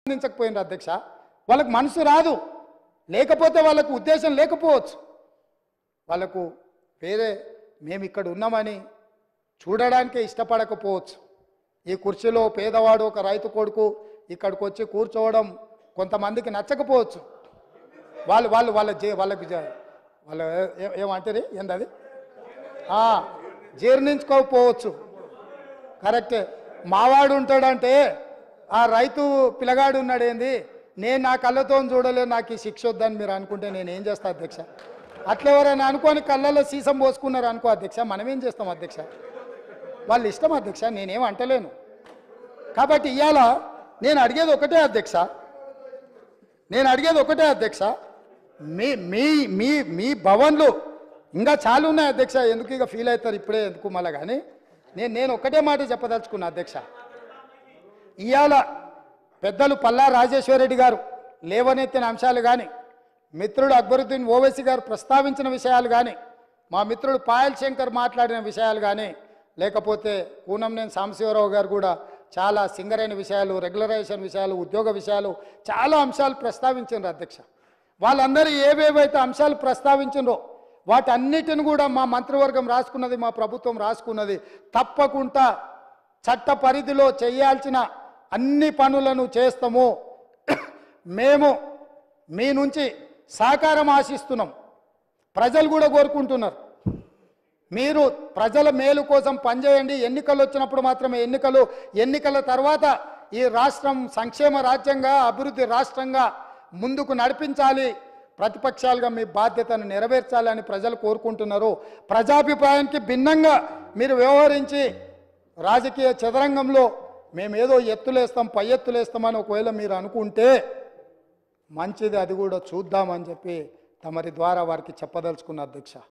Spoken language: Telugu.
అందించకపోయినారు అధ్యక్ష వాళ్ళకు మనసు రాదు లేకపోతే వాళ్ళకు ఉద్దేశం లేకపోవచ్చు వాళ్ళకు వేరే మేము ఇక్కడ ఉన్నామని చూడడానికే ఇష్టపడకపోవచ్చు ఈ కుర్చీలో పేదవాడు ఒక రైతు కొడుకు ఇక్కడికి వచ్చి కూర్చోవడం కొంతమందికి నచ్చకపోవచ్చు వాళ్ళు వాళ్ళు వాళ్ళ జే వాళ్ళకి జ- వాళ్ళ ఏ- ఏ- ఏమంటారు ఏంది ఆ, జీర్ణించుకోకపోవచ్చు కరెక్టే మావాడు ఉంటాడంటే ఆ రైతు పిల్లగాడు ఉన్నాడు ఏంది నేను నా కళ్ళతో చూడలేదు నాకు ఈ శిక్ష వద్దని మీరు అనుకుంటే నేను ఏం చేస్తా అధ్యక్ష అట్లా ఎవరైనా అనుకొని కళ్ళల్లో సీసం పోసుకున్నారు అనుకో అధ్యక్ష మనం ఏం చేస్తాం అధ్యక్ష వాళ్ళ ఇష్టం అధ్యక్ష నేనేం అంటలేను కాబట్టి ఇవాళ నేను అడిగేది ఒకటే అధ్యక్ష నేను అడిగేది ఒకటే అధ్యక్ష మీ మీ మీ మీ భవన్లు ఇంకా చాలా ఉన్నాయి అధ్యక్ష ఎందుకు ఇక ఫీల్ అవుతారు ఇప్పుడే ఎందుకు మళ్ళా కానీ నేను నేను ఒకటే మాట చెప్పదలుచుకున్నా అధ్యక్ష ఇవాళ పెద్దలు పల్లా రాజేశ్వరరెడ్డి గారు లేవనెత్తిన అంశాలు కానీ మిత్రుడు అక్బరుద్దీన్ ఓవైసీ గారు ప్రస్తావించిన విషయాలు కానీ మా మిత్రుడు పాయల్ శంకర్ మాట్లాడిన విషయాలు కానీ లేకపోతే కూనంనేని సాంబశివరావు గారు కూడా చాలా సింగరైన విషయాలు రెగ్యులరైజేషన్ విషయాలు ఉద్యోగ విషయాలు చాలా అంశాలు ప్రస్తావించారు అధ్యక్ష వాళ్ళందరూ ఏవేవైతే అంశాలు ప్రస్తావించిండ్రో వాటన్నిటిని కూడా మా మంత్రివర్గం రాసుకున్నది మా ప్రభుత్వం రాసుకున్నది తప్పకుండా చట్ట పరిధిలో చేయాల్సిన అన్ని పనులను చేస్తాము మేము మీ నుంచి సహకారం ఆశిస్తున్నాం ప్రజలు కూడా కోరుకుంటున్నారు మీరు ప్రజల మేలు కోసం పనిచేయండి ఎన్నికలు వచ్చినప్పుడు మాత్రమే ఎన్నికలు ఎన్నికల తర్వాత ఈ రాష్ట్రం సంక్షేమ రాజ్యంగా అభివృద్ధి రాష్ట్రంగా ముందుకు నడిపించాలి ప్రతిపక్షాలుగా మీ బాధ్యతను నెరవేర్చాలని ప్రజలు కోరుకుంటున్నారు ప్రజాభిప్రాయానికి భిన్నంగా మీరు వ్యవహరించి రాజకీయ చదరంగంలో మేమేదో ఎత్తులేస్తాం పై ఎత్తులేస్తామని ఒకవేళ మీరు అనుకుంటే మంచిది అది కూడా చూద్దామని చెప్పి తమరి ద్వారా వారికి చెప్పదలుచుకున్న అధ్యక్ష